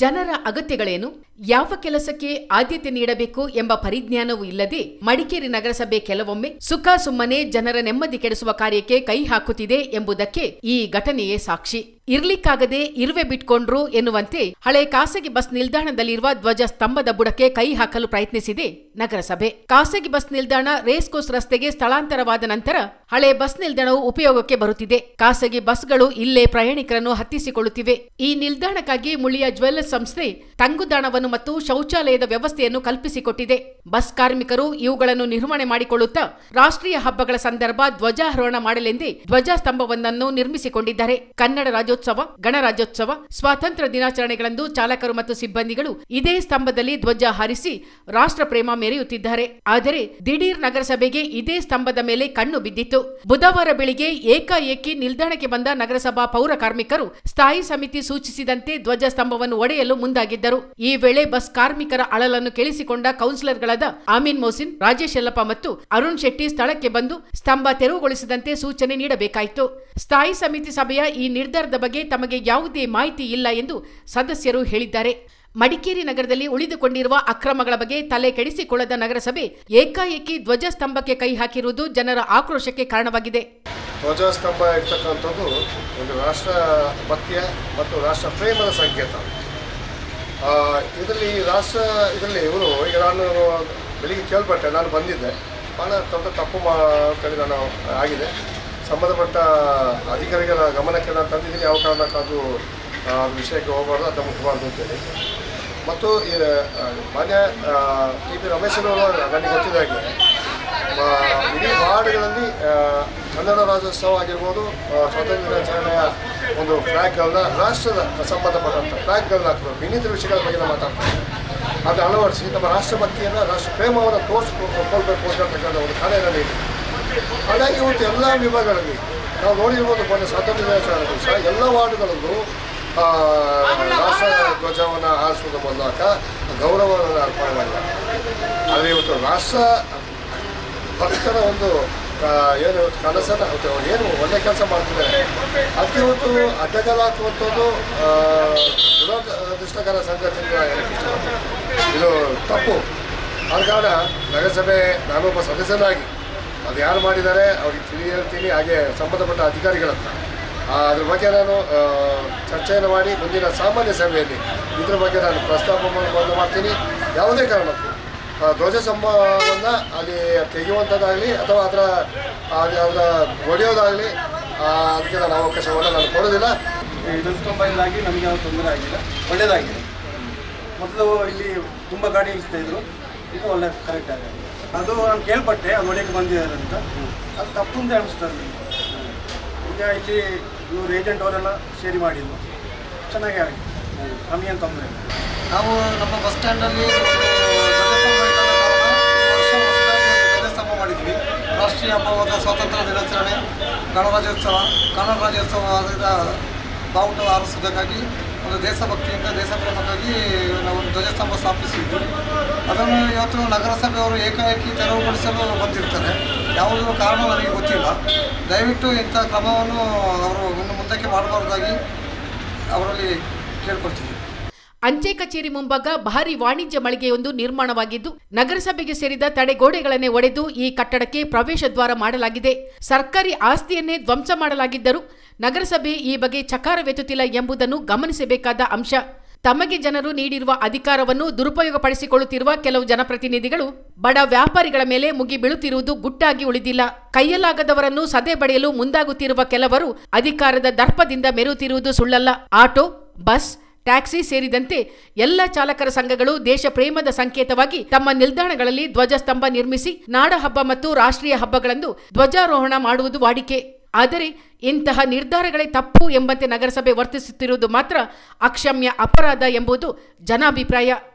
ಜನರ ಅಗತ್ಯಗಳೇನು ಯಾವ ಕೆಲಸಕ್ಕೆ ಆದ್ಯತೆ ನೀಡಬೇಕು ಎಂಬ ಪರಿಜ್ಞಾನವೂ ಇಲ್ಲದೆ ಮಡಿಕೇರಿ ನಗರಸಭೆ ಕೆಲವೊಮ್ಮೆ ಸುಖ ಸುಮ್ಮನೆ ಜನರ ನೆಮ್ಮದಿ ಕೆಡಿಸುವ ಕಾರ್ಯಕ್ಕೆ ಕೈ ಹಾಕುತ್ತಿದೆ ಎಂಬುದಕ್ಕೆ ಈ ಘಟನೆಯೇ ಸಾಕ್ಷಿ ಇರ್ಲಿಕ್ಕಾಗದೆ ಇರುವೆ ಬಿಟ್ಕೊಂಡ್ರು ಎನ್ನುವಂತೆ ಹಳೆ ಖಾಸಗಿ ಬಸ್ ನಿಲ್ದಾಣದಲ್ಲಿರುವ ಧ್ವಜ ಸ್ತಂಭದ ಬುಡಕ್ಕೆ ಕೈ ಹಾಕಲು ಪ್ರಯತ್ನಿಸಿದೆ ನಗರಸಭೆ ಖಾಸಗಿ ಬಸ್ ನಿಲ್ದಾಣ ರೇಸ್ ಕೋರ್ಸ್ ರಸ್ತೆಗೆ ಸ್ಥಳಾಂತರವಾದ ನಂತರ ಹಳೆ ಬಸ್ ನಿಲ್ದಾಣವು ಉಪಯೋಗಕ್ಕೆ ಬರುತ್ತಿದೆ ಖಾಸಗಿ ಬಸ್ಗಳು ಇಲ್ಲೇ ಪ್ರಯಾಣಿಕರನ್ನು ಹತ್ತಿಸಿಕೊಳ್ಳುತ್ತಿವೆ ಈ ನಿಲ್ದಾಣಕ್ಕಾಗಿ ಮುಳಿಯ ಜ್ಯುವೆಲ್ಲರ್ಸ್ ಸಂಸ್ಥೆ ತಂಗುದಾಣವನ್ನು ಮತ್ತು ಶೌಚಾಲಯದ ವ್ಯವಸ್ಥೆಯನ್ನು ಕಲ್ಪಿಸಿಕೊಟ್ಟಿದೆ ಬಸ್ ಕಾರ್ಮಿಕರು ಇವುಗಳನ್ನು ನಿರ್ವಹಣೆ ಮಾಡಿಕೊಳ್ಳುತ್ತಾ ರಾಷ್ಟ್ರೀಯ ಹಬ್ಬಗಳ ಸಂದರ್ಭ ಧ್ವಜಾರೋಹಣ ಮಾಡಲೆಂದೇ ಧ್ವಜ ಸ್ತಂಭವೊಂದನ್ನು ನಿರ್ಮಿಸಿಕೊಂಡಿದ್ದಾರೆ ಕನ್ನಡ ರಾಜ್ಯೋತ್ಸವ ಗಣರಾಜ್ಯೋತ್ಸವ ಸ್ವಾತಂತ್ರ್ಯ ದಿನಾಚರಣೆಗಳಂದು ಚಾಲಕರು ಮತ್ತು ಸಿಬ್ಬಂದಿಗಳು ಇದೇ ಸ್ತಂಭದಲ್ಲಿ ಧ್ವಜ ಹಾರಿಸಿ ರಾಷ್ಟ್ರ ಪ್ರೇಮ ಮೆರೆಯುತ್ತಿದ್ದಾರೆ ಆದರೆ ದಿಢೀರ್ ನಗರಸಭೆಗೆ ಇದೇ ಸ್ತಂಭದ ಮೇಲೆ ಕಣ್ಣು ಬಿದ್ದಿತ್ತು ಬುಧವಾರ ಬೆಳಿಗ್ಗೆ ಏಕಾಏಕಿ ನಿಲ್ದಾಣಕ್ಕೆ ಬಂದ ನಗರಸಭಾ ಪೌರ ಕಾರ್ಮಿಕರು ಸ್ಥಾಯಿ ಸಮಿತಿ ಸೂಚಿಸಿದಂತೆ ಧ್ವಜ ಸ್ತಂಭವನ್ನು ಒಡೆಯಲು ಮುಂದಾಗಿದ್ದರು ಈ ವೇಳೆ ಬಸ್ ಕಾರ್ಮಿಕರ ಅಳಲನ್ನು ಕೇಳಿಸಿಕೊಂಡ ಕೌನ್ಸಿಲರ್ಗಳಾದ ಆಮೀನ್ ಮೋಸಿನ್ ರಾಜೇಶ್ ಯಲ್ಲಪ್ಪ ಮತ್ತು ಅರುಣ್ ಶೆಟ್ಟಿ ಸ್ಥಳಕ್ಕೆ ಬಂದು ಸ್ತಂಭ ತೆರವುಗೊಳಿಸದಂತೆ ಸೂಚನೆ ನೀಡಬೇಕಾಯಿತು ಸ್ಥಾಯಿ ಸಮಿತಿ ಸಭೆಯ ಈ ನಿರ್ಧಾರದ ಬಗ್ಗೆ ತಮಗೆ ಯಾವುದೇ ಮಾಹಿತಿ ಇಲ್ಲ ಎಂದು ಸದಸ್ಯರು ಹೇಳಿದ್ದಾರೆ ಮಡಿಕೇರಿ ನಗರದಲ್ಲಿ ಉಳಿದುಕೊಂಡಿರುವ ಅಕ್ರಮಗಳ ಬಗ್ಗೆ ತಲೆ ಕೆಡಿಸಿಕೊಳ್ಳದ ನಗರಸಭೆ ಏಕಾಏಕಿ ಧ್ವಜ ಸ್ತಂಭಕ್ಕೆ ಕೈ ಹಾಕಿರುವುದು ಜನರ ಆಕ್ರೋಶಕ್ಕೆ ಕಾರಣವಾಗಿದೆ ಧ್ವಜಸ್ತಂಭ ಇರ್ತಕ್ಕಂಥದ್ದು ಒಂದು ರಾಷ್ಟ್ರ ಭಕ್ತಿಯ ಮತ್ತು ರಾಷ್ಟ್ರ ಪ್ರೇಮದ ಸಂಕೇತ ಆ, ಇದರಲ್ಲಿ ರಾಷ್ಟ್ರ ಇದರಲ್ಲಿ ಇವರು ಈಗ ನಾನು ಬೆಳಿಗ್ಗೆ ಕೇಳ್ಪಟ್ಟೆ ನಾನು ಬಂದಿದ್ದೆ ಭಾಳ ದೊಡ್ಡ ತಪ್ಪು ಮಾಡಿ ನಾನು ಆಗಿದೆ ಸಂಬಂಧಪಟ್ಟ ಅಧಿಕಾರಿಗಳ ಗಮನಕ್ಕೆ ನಾನು ತಂದಿದ್ದೀನಿ ಯಾವ ಕಾರಣಕ್ಕೂ ಅದು ಆ, ಅದು ವಿಷಯಕ್ಕೆ ಹೋಗಬಾರ್ದು ಅದನ್ನು ಮುಟ್ಟಬಾರ್ದು ಅಂತೇಳಿ ಮತ್ತು ಈ ಆ, ಮಾನ್ಯ ಟಿ ಪಿ ರಮೇಶನವರು ನನಗೆ ಗೊತ್ತಿದ್ದ ಹಾಗೆ ಆ, ಇಡೀ ವಾರ್ಡ್ಗಳಲ್ಲಿ ಆ, ಕನ್ನಡ ರಾಜ್ಯೋತ್ಸವ ಆಗಿರ್ಬೋದು ಆ, ಸ್ವಾತಂತ್ರ್ಯ ದಿನಾಚರಣೆಯ ಒಂದು ಫ್ಲ್ಯಾಗ್ಗಳನ್ನ ರಾಷ್ಟ್ರದ ಸಂಬಂಧಪಟ್ಟಂಥ ಫ್ಲ್ಯಾಗ್ಗಳನ್ನ ಹಾಕಬೇಕು ಇನ್ನಿತರ ವಿಷಯಗಳ ಬಗ್ಗೆ ನಾವು ಮಾತಾಡ್ತಾರೆ ಅದನ್ನು ಅಳವಡಿಸಿ ನಮ್ಮ ರಾಷ್ಟ್ರಭಕ್ತಿಯನ್ನು ರಾಷ್ಟ್ರ ಪ್ರೇಮವನ್ನು ತೋರಿಸ್ಕೊಳ್ಬೇಕು ಅಂತಕ್ಕಂಥ ಒಂದು ಕಾರ್ಯವನ್ನು ನೀಡಿದೆ ಹಾಗಾಗಿ ಇವತ್ತು ಎಲ್ಲ ವಿಭಾಗಗಳಲ್ಲಿ ನಾವು ನೋಡಿರ್ಬೋದು ಮೊನ್ನೆ ಸ್ವಾತಂತ್ರ್ಯ ದಿನಾಚರಣೆ ದಿವಸ ಎಲ್ಲ ವಾರ್ಡ್ಗಳಲ್ಲೂ ಆ, ರಾಷ್ಟ್ರ ಧ್ವಜವನ್ನು ಹಾರಿಸುವುದರ ಮೂಲಕ ಗೌರವವನ್ನು ಅರ್ಪಣೆ ಮಾಡಿದ್ದಾರೆ ಆದರೆ ಇವತ್ತು ರಾಷ್ಟ್ರ ಭಕ್ತರ ಒಂದು ಆ, ಏನು ಇವತ್ತು ಕನಸನ್ನು ಇವತ್ತು ಅವ್ರು ಏನು ಒಳ್ಳೆ ಕೆಲಸ ಮಾಡ್ತಿದ್ದಾರೆ ಅದಕ್ಕೆ ಇವತ್ತು ಅಡ್ಡಗಾಲ ಹಾಕುವಂಥದ್ದು ಆ, ದುರದೃಷ್ಟಕರ ಸಂಗತಿ ಅಂತ ಹೇಳಕ್ಕೆ ಇಷ್ಟಪಡ್ತೀನಿ ಇದು ತಪ್ಪು ಆದ ಕಾರಣ ನಗರಸಭೆ ನಾನೊಬ್ಬ ಸದಸ್ಯನಾಗಿ ಅದು ಯಾರು ಮಾಡಿದ್ದಾರೆ ಅವ್ರಿಗೆ ತಿಳಿ ಹೇಳ್ತೀನಿ ಹಾಗೆ ಸಂಬಂಧಪಟ್ಟ ಅಧಿಕಾರಿಗಳ ಹತ್ರ ಆ, ಅದ್ರ ಬಗ್ಗೆ ನಾನು ಆ, ಚರ್ಚೆಯನ್ನು ಮಾಡಿ ಮುಂದಿನ ಸಾಮಾನ್ಯ ಸಭೆಯಲ್ಲಿ ಇದ್ರ ಬಗ್ಗೆ ನಾನು ಪ್ರಸ್ತಾಪವನ್ನು ಮಾಡ್ತೀನಿ ಯಾವುದೇ ಕಾರಣಕ್ಕೂ ಆ, ಧ್ವಜ ಸ್ತಂಭವನ್ನು ಅಲ್ಲಿ ತೆಗೆಯುವಂಥದ್ದಾಗಲಿ ಅಥವಾ ಅದರ ಅದು ಅದರ ಒಡೆಯೋದಾಗಲಿ ಅದಕ್ಕೆ ನಾನು ಅವಕಾಶವನ್ನು ನಾನು ಕೊಡೋದಿಲ್ಲ ಈ ಧ್ವಜಸ್ತಂಭದಿಂದಾಗಿ ನಮಗೆ ಯಾವ ತೊಂದರೆ ಆಗಿಲ್ಲ ಒಳ್ಳೆಯದಾಗಿದೆ ಮೊದಲು ಇಲ್ಲಿ ತುಂಬ ಗಾಡಿ ಇಳಿಸ್ತಾ ಇದ್ರು ಈಗ ಒಳ್ಳೆ ಕರೆಕ್ಟ್ ಆಗಿದೆ ಅದು ನಾನು ಕೇಳ್ಪಟ್ಟೆ ಅದು ಹೊಡೆಯಕ್ಕೆ ಬಂದಿದ್ದಾರೆ ಅಂತ ಅದು ತಪ್ಪು ಅಂತ ಅನಿಸ್ತಾರೆ ನನಗೆ. ಈಗ ಇಲ್ಲಿ ಇವರು ಏಜೆಂಟ್ ಅವರೆಲ್ಲ ಸೇರಿ ಮಾಡಿದ್ದು ಚೆನ್ನಾಗಿ ಆಗಿದೆ ನಮಗೇನು ತೊಂದರೆ ಇಲ್ಲ ನಾವು ನಮ್ಮ ಬಸ್ ಸ್ಟ್ಯಾಂಡಲ್ಲಿ ಒಂದು ಧ್ವಜಸ್ತಂಭ ಇಲ್ಲದ ಕಾರಣ ಈ ವರ್ಷ ಹೊಸದಾಗಿ ಒಂದು ಧ್ವಜಸ್ತಂಭ ಮಾಡಿದ್ವಿ ರಾಷ್ಟ್ರೀಯ ಹಬ್ಬವಾದ ಸ್ವಾತಂತ್ರ್ಯ ದಿನಾಚರಣೆ ಗಣರಾಜ್ಯೋತ್ಸವ ಕನ್ನಡ ರಾಜ್ಯೋತ್ಸವದ ಬಾವುಟ ಹಾರಿಸುವುದಕ್ಕಾಗಿ ಒಂದು ದೇಶಭಕ್ತಿಯಿಂದ ದೇಶಪ್ರೇಮಕ್ಕಾಗಿ ನಾವು ಒಂದು ಧ್ವಜಸ್ತಂಭ ಸ್ಥಾಪಿಸಿದ್ವಿ ಅದನ್ನು ಇವತ್ತು ನಗರಸಭೆಯವರು ಏಕಾಏಕಿ ತೆರವುಗೊಳಿಸಲು ಬಂದಿರ್ತಾರೆ ಯಾವುದೂ ಕಾರಣ ನನಗೆ ಗೊತ್ತಿಲ್ಲ ದಯವಿಟ್ಟು ಇಂಥ ಕ್ರಮವನ್ನು ಅವರು ಇನ್ನು ಮುಂದಕ್ಕೆ ಮಾಡಬಾರ್ದಾಗಿ ಅವರಲ್ಲಿ ಕೇಳ್ಕೊಳ್ತೀವಿ ಅಂಚೆ ಕಚೇರಿ ಮುಂಭಾಗ ಭಾರಿ ವಾಣಿಜ್ಯ ಮಳಿಗೆಯೊಂದು ನಿರ್ಮಾಣವಾಗಿದ್ದು ನಗರಸಭೆಗೆ ಸೇರಿದ ತಡೆಗೋಡೆಗಳನ್ನೇ ಒಡೆದು ಈ ಕಟ್ಟಡಕ್ಕೆ ಪ್ರವೇಶ ದ್ವಾರ ಮಾಡಲಾಗಿದೆ ಸರ್ಕಾರಿ ಆಸ್ತಿಯನ್ನೇ ಧ್ವಂಸ ಮಾಡಲಾಗಿದ್ದರೂ ನಗರಸಭೆ ಈ ಬಗ್ಗೆ ಚಕಾರವೆತ್ತುತ್ತಿಲ್ಲ ಎಂಬುದನ್ನು ಗಮನಿಸಬೇಕಾದ ಅಂಶ ತಮಗೆ ಜನರು ನೀಡಿರುವ ಅಧಿಕಾರವನ್ನು ದುರುಪಯೋಗಪಡಿಸಿಕೊಳ್ಳುತ್ತಿರುವ ಕೆಲವು ಜನಪ್ರತಿನಿಧಿಗಳು ಬಡ ವ್ಯಾಪಾರಿಗಳ ಮೇಲೆ ಮುಗಿ ಬೀಳುತ್ತಿರುವುದು ಗುಟ್ಟಾಗಿ ಉಳಿದಿಲ್ಲ ಕೈಯಲ್ಲಾಗದವರನ್ನು ಸದೆ ಬಡಿಯಲು ಮುಂದಾಗುತ್ತಿರುವ ಕೆಲವರು ಅಧಿಕಾರದ ದರ್ಪದಿಂದ ಮೆರೆಯುತ್ತಿರುವುದು ಸುಳ್ಳಲ್ಲ ಆಟೋ ಬಸ್ ಟ್ಯಾಕ್ಸಿ ಸೇರಿದಂತೆ ಎಲ್ಲ ಚಾಲಕರ ಸಂಘಗಳು ದೇಶ ಪ್ರೇಮದ ಸಂಕೇತವಾಗಿ ತಮ್ಮ ನಿಲ್ದಾಣಗಳಲ್ಲಿ ಧ್ವಜಸ್ತಂಭ ನಿರ್ಮಿಸಿ ನಾಡಹಬ್ಬ ಮತ್ತು ರಾಷ್ಟ್ರೀಯ ಹಬ್ಬಗಳಂದು ಧ್ವಜಾರೋಹಣ ಮಾಡುವುದು ವಾಡಿಕೆ ಆದರೆ ಇಂತಹ ನಿರ್ಧಾರಗಳೇ ತಪ್ಪು ಎಂಬಂತೆ ನಗರಸಭೆ ವರ್ತಿಸುತ್ತಿರುವುದು ಮಾತ್ರ ಅಕ್ಷಮ್ಯ ಅಪರಾಧ ಎಂಬುದು ಜನಾಭಿಪ್ರಾಯ